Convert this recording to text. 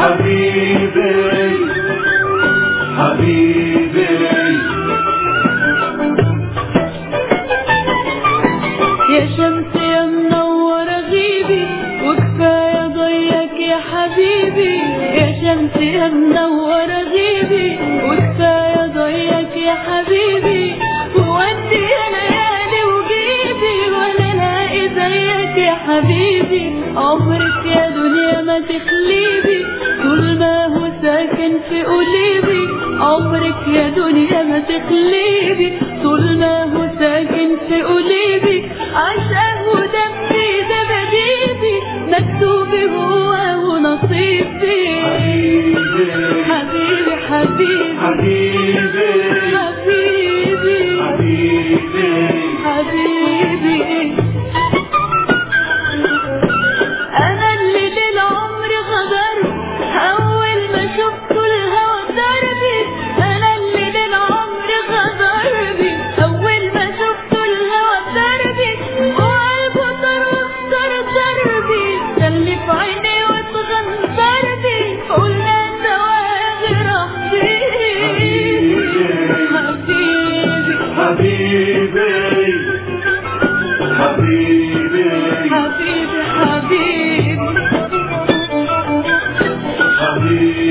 حبيبي حبيبي يا شمس يا منورة غيبي وكفاية ضيك يا حبيبي يا شمس يا منورة غيبي وكفاية ضيك يا حبيبي وودي يا ليالي وجيبي ولا لاقي زيك يا حبيبي عمرك يا دنيا ما تخليبي طول ما هو ساكن في قلبي عمرك يا دنيا ما تخليبي طول ما هو ساكن في قلبي عشقه ودمي زباديبي مكتوبي هو ونصيبي حبيبي حبيبي حبيبي حبيبي حبيبي حبيبي انا اللي للعمر غدر اول ما شفته الهوى دربي انا اللي للعمر غدر بي اول ما شفته الهوى دربي وقلبه طر طر دربي سلي في عيني واتغنطر بي قلنا الزواج راح حبيبي حبيبي حبيبي حبيبي حبيبي حبيبي